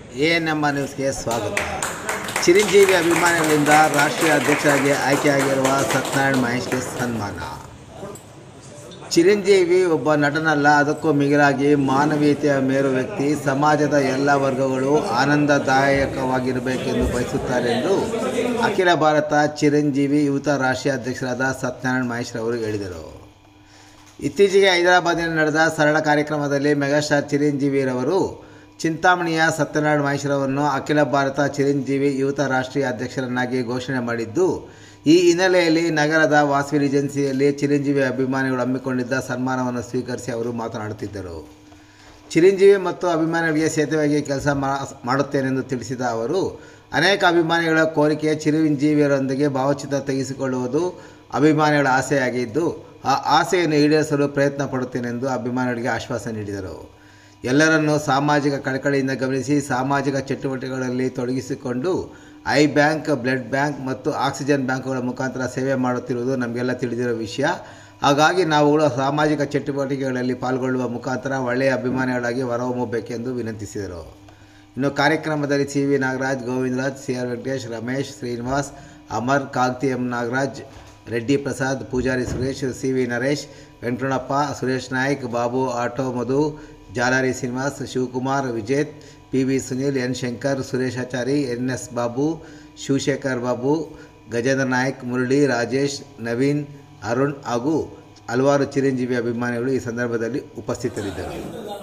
ANM ನ್ಯೂಸ್ಗೆ ಸ್ವಾಗತ ಚಿರಂಜೀವಿ ಅಭಿಮಾನಿಗಳಿಂದ ರಾಷ್ಟ್ರೀಯ ಅಧ್ಯಕ್ಷರಾಗಿ ಆಯ್ಕೆಯಾಗಿರುವ ಸತ್ಯನಾರಾಯಣ ಮಹೇಶ್ಗೆ ಸನ್ಮಾನ ಚಿರಂಜೀವಿ ಒಬ್ಬ ನಟನಲ್ಲ ಅದಕ್ಕೂ ಮಿಗಿಲಾಗಿ ಮಾನವೀಯತೆಯ ಮೇರು ವ್ಯಕ್ತಿ ಸಮಾಜದ ಎಲ್ಲ ವರ್ಗಗಳು ಆನಂದದಾಯಕವಾಗಿರಬೇಕೆಂದು ಬಯಸುತ್ತಾರೆ ಎಂದು ಅಖಿಲ ಭಾರತ ಚಿರಂಜೀವಿ ಯುವತ ರಾಷ್ಟ್ರೀಯ ಅಧ್ಯಕ್ಷರಾದ ಸತ್ಯನಾರಾಯಣ ಮಹೇಶ್ರವರು ಹೇಳಿದರು ಇತ್ತೀಚೆಗೆ ಹೈದರಾಬಾದಿನಲ್ಲಿ ನಡೆದ ಸರಳ ಕಾರ್ಯಕ್ರಮದಲ್ಲಿ ಮೆಗಾಸ್ಟಾರ್ ಚಿರಂಜೀವಿರವರು ಚಿಂತಾಮಣಿಯ ಸತ್ಯನಾರಾಯಣ ಮಹೇಶ್ವರವನ್ನು ಅಖಿಲ ಭಾರತ ಚಿರಂಜೀವಿ ಯುವತ ರಾಷ್ಟ್ರೀಯ ಅಧ್ಯಕ್ಷರನ್ನಾಗಿ ಘೋಷಣೆ ಮಾಡಿದ್ದು ಈ ಹಿನ್ನೆಲೆಯಲ್ಲಿ ನಗರದ ವಾಸವಿ ರಿಜೆನ್ಸಿಯಲ್ಲಿ ಚಿರಂಜೀವಿ ಅಭಿಮಾನಿಗಳು ಹಮ್ಮಿಕೊಂಡಿದ್ದ ಸನ್ಮಾನವನ್ನು ಸ್ವೀಕರಿಸಿ ಅವರು ಮಾತನಾಡುತ್ತಿದ್ದರು ಚಿರಂಜೀವಿ ಮತ್ತು ಅಭಿಮಾನಿಗಳಿಗೆ ಸೇತುವೆಯಾಗಿ ಕೆಲಸ ಮಾ- ಮಾಡುತ್ತೇನೆಂದು ತಿಳಿಸಿದ ಅವರು ಅನೇಕ ಅಭಿಮಾನಿಗಳ ಕೋರಿಕೆ ಚಿರಂಜೀವಿಯರೊಂದಿಗೆ ಭಾವಚಿತ್ರ ತೆಗೆಸಿಕೊಳ್ಳುವುದು ಅಭಿಮಾನಿಗಳ ಆಸೆಯಾಗಿದ್ದು ಆ ಆಸೆಯನ್ನು ಈಡೇರಿಸಲು ಪ್ರಯತ್ನ ಪಡುತ್ತೇನೆಂದು ಅಭಿಮಾನಿಗಳಿಗೆ ಆಶ್ವಾಸನೆ ನೀಡಿದರು ಎಲ್ಲರನ್ನೂ ಸಾಮಾಜಿಕ ಕಳಕಳಿಯಿಂದ ಗಮನಿಸಿ ಸಾಮಾಜಿಕ ಚಟುವಟಿಕೆಗಳಲ್ಲಿ ತೊಡಗಿಸಿಕೊಂಡು ಐ ಬ್ಯಾಂಕ್ ಬ್ಲಡ್ ಬ್ಯಾಂಕ್ ಮತ್ತು ಆಕ್ಸಿಜನ್ ಬ್ಯಾಂಕ್ಗಳ ಮುಖಾಂತರ ಸೇವೆ ಮಾಡುತ್ತಿರುವುದು ನಮಗೆಲ್ಲ ತಿಳಿದಿರೋ ವಿಷಯ ಹಾಗಾಗಿ ನಾವುಗಳು ಸಾಮಾಜಿಕ ಚಟುವಟಿಕೆಗಳಲ್ಲಿ ಪಾಲ್ಗೊಳ್ಳುವ ಮುಖಾಂತರ ಒಳ್ಳೆಯ ಅಭಿಮಾನಿಗಳಾಗಿ ಹೊರಹೊಮ್ಮಬೇಕೆಂದು ವಿನಂತಿಸಿದರು ಇನ್ನು ಕಾರ್ಯಕ್ರಮದಲ್ಲಿ C V Nagaraj Govindaraj C R Venkatesh Ramesh Srinivas Amar Kanthi M Nagaraj Reddy Prasad Poojari Suresh C V Naresh Venkatannappa Suresh Naik Babu auto Madhu Jalari Srinivas Shivakumar Vijeth P V Sunil N Shankar Sureshachari N S Babu Shivashekar Babu Gajendra Naik Murali Rajesh Naveen Arun ಹಾಗೂ ಹಲವಾರು ಚಿರಂಜೀವಿ ಅಭಿಮಾನಿಗಳು ಈ ಸಂದರ್ಭದಲ್ಲಿ ಉಪಸ್ಥಿತರಿದ್ದರು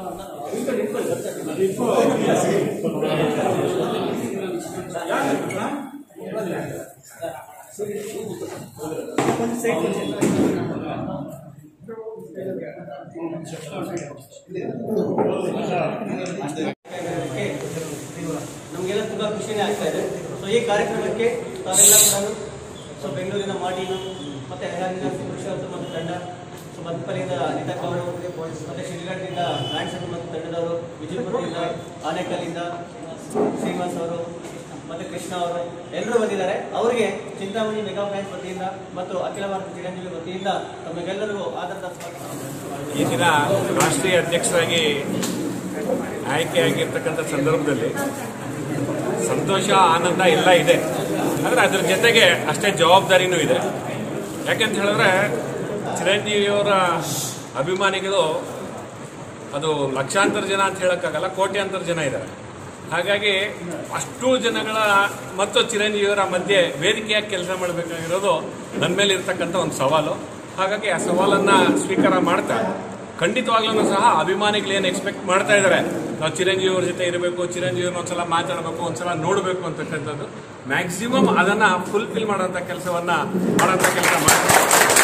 ನಮಗೆಲ್ಲ ತುಂಬ ಖುಷಿನೇ ಆಗ್ತಾ ಇದೆ ಸೊ ಈ ಕಾರ್ಯಕ್ರಮಕ್ಕೆ ತಾವೆಲ್ಲ ಕೂಡ ಸೊ ಬೆಂಗಳೂರಿನ ಮಾಟೀನು ಮತ್ತು ಹರಿಯಾಣಿನ ಪುರುಷೋತ್ತಮ ಮತ್ತು ತಂಡ ಸೊ ಮದ್ದಪಲ್ಲಿಯಿಂದ ಅನಿತಾ ಅವರು ಮತ್ತು ಶಿಲ್ಘಟ್ಟದಿಂದ ಗಾಂಡ್ಸನ್ ಮತ್ತು ತಂಡದವರು ವಿಜಯಪುರದಿಂದ ಆನೇಕಲ್ಲಿಂದ ಶ್ರೀನಿವಾಸ್ ಅವರು ಮತ್ತು ಕೃಷ್ಣ ಅವರು ಎಲ್ಲರೂ ಬಂದಿದ್ದಾರೆ ಅವರಿಗೆ ಚಿಂತಾಮಣಿ ಮೆಗಾ ಫ್ಯಾನ್ಸ್ ವತಿಯಿಂದ ಮತ್ತು ಅಖಿಲ ಭಾರತ ಚಿರಂಜೀವಿ ವತಿಯಿಂದ ತಮಗೆಲ್ಲರಿಗೂ ಆಧಾರದ ಸ್ವಾಗತ ಈ ದಿನ ರಾಷ್ಟ್ರೀಯ ಅಧ್ಯಕ್ಷರಾಗಿ ಆಯ್ಕೆಯಾಗಿರ್ತಕ್ಕಂಥ ಸಂದರ್ಭದಲ್ಲಿ ಸಂತೋಷ ಆನಂದ ಎಲ್ಲ ಇದೆ ಆದರೆ ಅದ್ರ ಜೊತೆಗೆ ಅಷ್ಟೇ ಜವಾಬ್ದಾರಿನೂ ಇದೆ ಯಾಕೆಂತ ಹೇಳಿದ್ರೆ ಚಿರಂಜೀವಿಯವರ ಅಭಿಮಾನಿಗಳು ಅದು ಲಕ್ಷಾಂತರ ಜನ ಅಂತ ಹೇಳೋಕ್ಕಾಗಲ್ಲ ಕೋಟ್ಯಾಂತರ ಜನ ಇದ್ದಾರೆ ಹಾಗಾಗಿ ಅಷ್ಟು ಜನಗಳ ಮತ್ತು ಚಿರಂಜೀವಿಯವರ ಮಧ್ಯೆ ವೇದಿಕೆಯಾಗಿ ಕೆಲಸ ಮಾಡಬೇಕಾಗಿರೋದು ನನ್ನ ಮೇಲೆ ಇರ್ತಕ್ಕಂಥ ಒಂದು ಸವಾಲು ಹಾಗಾಗಿ ಆ ಸವಾಲನ್ನು ಸ್ವೀಕಾರ ಮಾಡ್ತಾ ಖಂಡಿತವಾಗ್ಲೂ ಸಹ ಅಭಿಮಾನಿಗಳು ಏನು ಎಕ್ಸ್ಪೆಕ್ಟ್ ಮಾಡ್ತಾ ಇದ್ದಾರೆ ನಾವು ಚಿರಂಜೀವಿಯವ್ರ ಜೊತೆ ಇರಬೇಕು ಚಿರಂಜೀವಿಯವ್ರನ್ನ ಒಂದ್ಸಲ ಮಾತಾಡಬೇಕು ಒಂದ್ಸಲ ನೋಡಬೇಕು ಅಂತಕ್ಕಂಥದ್ದು ಮ್ಯಾಕ್ಸಿಮಮ್ ಅದನ್ನು ಫುಲ್ಫಿಲ್ ಮಾಡೋಂಥ ಕೆಲಸವನ್ನ ಮಾಡೋಂಥ ಕೆಲಸ ಮಾಡ್ತಾರೆ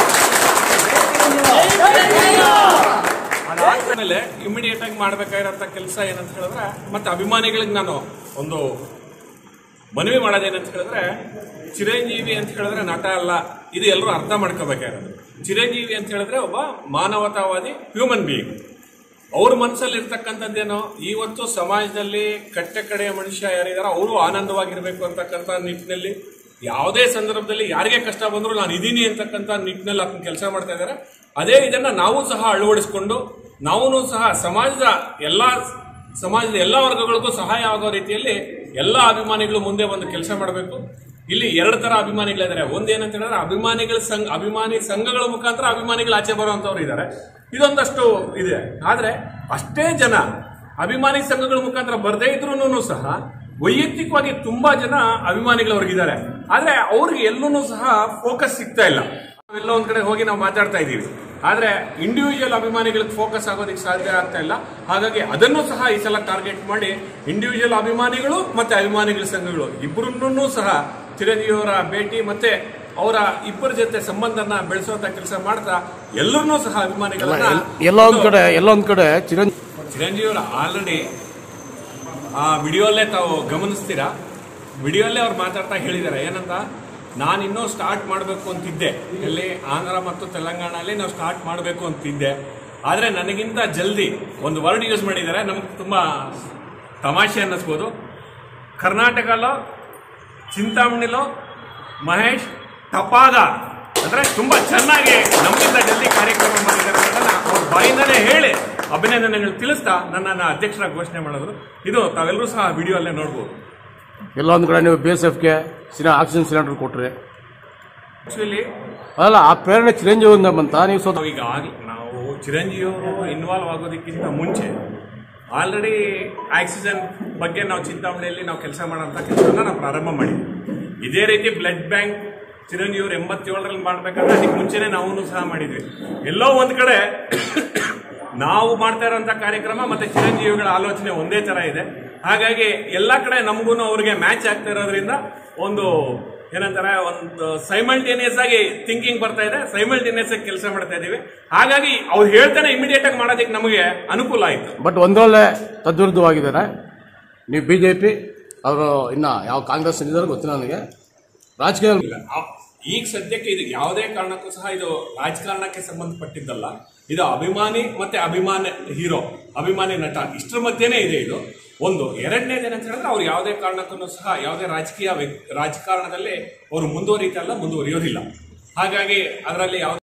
ಅದಾದ್ಮೇಲೆ ಇಮಿಡಿಯೇಟ್ ಆಗಿ ಮಾಡ್ಬೇಕಾಗಿರೋಂಥ ಕೆಲಸ ಏನಂತ ಹೇಳಿದ್ರೆ ಮತ್ತೆ ಅಭಿಮಾನಿಗಳಿಗೆ ನಾನು ಒಂದು ಮನವಿ ಮಾಡೋದೇನಂತ ಹೇಳಿದ್ರೆ ಚಿರಂಜೀವಿ ಅಂತ ಹೇಳಿದ್ರೆ ನಟ ಅಲ್ಲ ಇದು ಎಲ್ಲರೂ ಅರ್ಥ ಮಾಡ್ಕೋಬೇಕಾಗಿರೋದು ಚಿರಂಜೀವಿ ಅಂತ ಹೇಳಿದ್ರೆ ಒಬ್ಬ ಮಾನವತಾವಾದಿ ಹ್ಯೂಮನ್ ಬೀಯಿಂಗ್ ಅವ್ರ ಮನಸ್ಸಲ್ಲಿ ಇರ್ತಕ್ಕಂಥದ್ದೇನೋ ಇವತ್ತು ಸಮಾಜದಲ್ಲಿ ಕಟ್ಟೆ ಕಡೆಯ ಮನುಷ್ಯ ಯಾರಿದಾರೋ ಅವರು ಆನಂದವಾಗಿರ್ಬೇಕು ಅಂತಕ್ಕಂಥ ನಿಟ್ಟಿನಲ್ಲಿ ಯಾವುದೇ ಸಂದರ್ಭದಲ್ಲಿ ಯಾರಿಗೆ ಕಷ್ಟ ಬಂದರೂ ನಾನು ಇದೀನಿ ಅಂತಕ್ಕಂಥ ನಿಟ್ಟಿನಲ್ಲಿ ಅದನ್ನ ಕೆಲಸ ಮಾಡ್ತಾ ಇದ್ದಾರೆ ಅದೇ ಇದನ್ನ ನಾವು ಸಹ ಅಳವಡಿಸ್ಕೊಂಡು ನಾವು ಸಹ ಸಮಾಜದ ಎಲ್ಲಾ ಸಮಾಜದ ಎಲ್ಲ ವರ್ಗಗಳಿಗೂ ಸಹಾಯ ಆಗೋ ರೀತಿಯಲ್ಲಿ ಎಲ್ಲ ಅಭಿಮಾನಿಗಳು ಮುಂದೆ ಬಂದು ಕೆಲಸ ಮಾಡಬೇಕು ಇಲ್ಲಿ ಎರಡು ತರ ಅಭಿಮಾನಿಗಳಿದ್ದಾರೆ ಒಂದೇನಂತ ಹೇಳಿದ್ರೆ ಅಭಿಮಾನಿಗಳ ಸಂಘ ಅಭಿಮಾನಿ ಸಂಘಗಳ ಮುಖಾಂತರ ಅಭಿಮಾನಿಗಳು ಆಚೆ ಬರುವಂತವ್ರು ಇದ್ದಾರೆ ಇದೊಂದಷ್ಟು ಇದೆ ಆದ್ರೆ ಅಷ್ಟೇ ಜನ ಅಭಿಮಾನಿ ಸಂಘಗಳ ಮುಖಾಂತರ ಬರದೇ ಇದ್ರೂ ಸಹ ವೈಯಕ್ತಿಕವಾಗಿ ತುಂಬಾ ಜನ ಅಭಿಮಾನಿಗಳು ಅವ್ರಿಗಿದ್ದಾರೆ ಆದ್ರೆ ಅವ್ರಿಗೆ ಎಲ್ಲೂ ಸಹ ಫೋಕಸ್ ಸಿಗ್ತಾ ಇಲ್ಲ ನಾವೆಲ್ಲ ಒಂದ್ ಕಡೆ ಹೋಗಿ ನಾವು ಮಾತಾಡ್ತಾ ಇದ್ದೀವಿ ಆದ್ರೆ ಇಂಡಿವಿಜುವಲ್ ಅಭಿಮಾನಿಗಳಿಗೆ ಫೋಕಸ್ ಆಗೋದಕ್ಕೆ ಸಾಧ್ಯ ಆಗ್ತಾ ಇಲ್ಲ ಹಾಗಾಗಿ ಅದನ್ನು ಸಹ ಈ ಸಲ ಟಾರ್ಗೆಟ್ ಮಾಡಿ ಇಂಡಿವಿಜುವಲ್ ಅಭಿಮಾನಿಗಳು ಮತ್ತೆ ಅಭಿಮಾನಿಗಳ ಸಂಘಗಳು ಇಬ್ಬರನ್ನೂ ಸಹ ಚಿರಂಜೀವಿಯವರ ಭೇಟಿ ಮತ್ತೆ ಅವರ ಇಬ್ಬರ ಜೊತೆ ಸಂಬಂಧನ ಬೆಳೆಸುವಂತ ಕೆಲಸ ಮಾಡ್ತಾ ಎಲ್ಲರನ್ನೂ ಸಹ ಅಭಿಮಾನಿಗಳನ್ನ ಎಲ್ಲ ಒಂದ್ ಕಡೆ ಎಲ್ಲ ಒಂದ್ ಕಡೆ ಚಿರಂಜೀವಿ ಚಿರಂಜೀವಿಯವರ ಆಲ್ರೆಡಿ ಆ ವಿಡಿಯೋಲ್ಲೇ ತಾವು ಗಮನಿಸ್ತೀರಾ ವಿಡಿಯೋಲ್ಲೇ ಅವ್ರು ಮಾತಾಡ್ತಾ ಹೇಳಿದ್ದಾರೆ ಏನಂತ ನಾನು ಇನ್ನೂ ಸ್ಟಾರ್ಟ್ ಮಾಡಬೇಕು ಅಂತಿದ್ದೆ ಎಲ್ಲಿ ಆಂಧ್ರ ಮತ್ತು ತೆಲಂಗಾಣಲ್ಲಿ ನಾವು ಸ್ಟಾರ್ಟ್ ಮಾಡಬೇಕು ಅಂತಿದ್ದೆ ಆದರೆ ನನಗಿಂತ ಜಲ್ದಿ ಒಂದು ವರ್ಡ್ ಯೂಸ್ ಮಾಡಿದ್ದಾರೆ ನಮ್ಗೆ ತುಂಬ ತಮಾಷೆ ಅನ್ನಿಸ್ಬೋದು ಕರ್ನಾಟಕలో ಚಿಂತಾಮಣಿలో ಮಹೇಶ್ ಟಪಾಗ ಅಂದ್ರೆ ತುಂಬಾ ಚೆನ್ನಾಗಿ ನಮ್ಮಿಂದ ಜಲ್ದಿ ಕಾರ್ಯಕ್ರಮ ಮಾಡಿದ್ದಾರೆ ಅನ್ನೋದನ್ನ ಅವ್ರ ಬಾಯಿಂದನೇ ಹೇಳಿ ಅಭಿನಂದನೆಗಳು ತಿಳಿಸ್ತಾ ನನ್ನನ್ನು ಅಧ್ಯಕ್ಷರ ಘೋಷಣೆ ಮಾಡಿದ್ರು ಇದು ತಾವೆಲ್ಲರೂ ಸಹ ವಿಡಿಯೋ ಅಲ್ಲೇ ನೋಡ್ಬೋದು ಎಲ್ಲ ಒಂದು ಕಡೆ ನೀವು ಬಿ ಎಸ್ ಎಫ್ಗೆ ಸಿನ ಆಕ್ಸಿಜನ್ ಸಿಲಿಂಡರ್ ಕೊಟ್ರಿ ಆಕ್ಚುಲಿ ಅಲ್ಲ ಆ ಪ್ರೇರಣೆ ಚಿರಂಜೀವಿಯಿಂದ ಬಂತ ನೀವು ಸ್ವಲ್ಪ ನಾವು ಈಗ ಆಗ್- ನಾವು ಚಿರಂಜೀವಿ ಅವರು ಇನ್ವಾಲ್ವ್ ಆಗೋದಕ್ಕಿಂತ ಮುಂಚೆ ಆಲ್ರೆಡಿ ಆಕ್ಸಿಜನ್ ಬಗ್ಗೆ ನಾವು ಚಿಂತಾಮಣಿಯಲ್ಲಿ ನಾವು ಕೆಲಸ ಮಾಡೋಂಥ ಕೆಲಸನ ನಾವು ಪ್ರಾರಂಭ ಮಾಡಿದ್ವಿ ಇದೇ ರೀತಿ ಬ್ಲಡ್ ಬ್ಯಾಂಕ್ ಚಿರಂಜೀವಿ ಅವರು ಎಂಬತ್ತೇಳರಲ್ಲಿ ಮಾಡಬೇಕಾದ್ರೆ ಅದಕ್ಕೆ ಮುಂಚೆನೆ ನಾವು ಸಹ ಮಾಡಿದ್ವಿ ಎಲ್ಲೋ ಒಂದು ಕಡೆ ನಾವು ಮಾಡ್ತಾ ಇರೋಂಥ ಕಾರ್ಯಕ್ರಮ ಮತ್ತೆ ಚಿರಂಜೀವಿಗಳ ಆಲೋಚನೆ ಒಂದೇ ತರ ಇದೆ ಹಾಗಾಗಿ ಎಲ್ಲ ಕಡೆ ನಮಗೂ ಅವ್ರಿಗೆ ಮ್ಯಾಚ್ ಆಗ್ತಾ ಇರೋದ್ರಿಂದ ಒಂದು ಏನಂತಾರೆ ಒಂದು ಸೈಮಲ್ಟೇನಿಯಸ್ ಆಗಿ ಥಿಂಕಿಂಗ್ ಬರ್ತಾ ಇದೆ ಸೈಮಲ್ಟೇನಿಯಸ್ ಆಗಿ ಕೆಲಸ ಮಾಡ್ತಾ ಇದೀವಿ ಹಾಗಾಗಿ ಅವ್ರು ಹೇಳ್ತಾನೆ ಇಮಿಡಿಯೇಟ್ ಆಗಿ ಮಾಡೋದಕ್ಕೆ ನಮಗೆ ಅನುಕೂಲ ಆಯ್ತು ಬಟ್ ಒಂದೊಳ್ಳೆ ತದ್ವಿರುದ್ಧವಾಗಿದ್ದಾರೆ ನೀವು ಬಿ ಜೆ ಪಿ ಅವರು ಇನ್ನ ಯಾವ ಕಾಂಗ್ರೆಸ್ ಇದ್ದಾರೆ ಗೊತ್ತಿಲ್ಲ ನನಗೆ ರಾಜಕೀಯ ಇಲ್ಲ ಆ- ಈಗ ಸದ್ಯಕ್ಕೆ ಇದು ಯಾವುದೇ ಕಾರಣಕ್ಕೂ ಸಹ ಇದು ರಾಜಕಾರಣಕ್ಕೆ ಸಂಬಂಧಪಟ್ಟಿದ್ದಲ್ಲ ಇದು ಅಭಿಮಾನಿ ಮತ್ತೆ ಅಭಿಮಾನ ಹೀರೋ ಅಭಿಮಾನಿ ನಟ ಇಷ್ಟರ ಮಧ್ಯೆನೇ ಇದೆ ಇದು ಒಂದು ಎರಡನೇದು ಏನಂತ ಹೇಳಿದ್ರೆ ಅವ್ರು ಯಾವುದೇ ಕಾರಣಕ್ಕೂ ಸಹ ಯಾವುದೇ ರಾಜಕೀಯ ವ್ಯಕ್- ರಾಜಕಾರಣದಲ್ಲಿ ಅವರು ಮುಂದುವರಿತಲ್ಲ ಮುಂದುವರಿಯೋದಿಲ್ಲ ಹಾಗಾಗಿ ಅದರಲ್ಲಿ ಯಾವುದೇ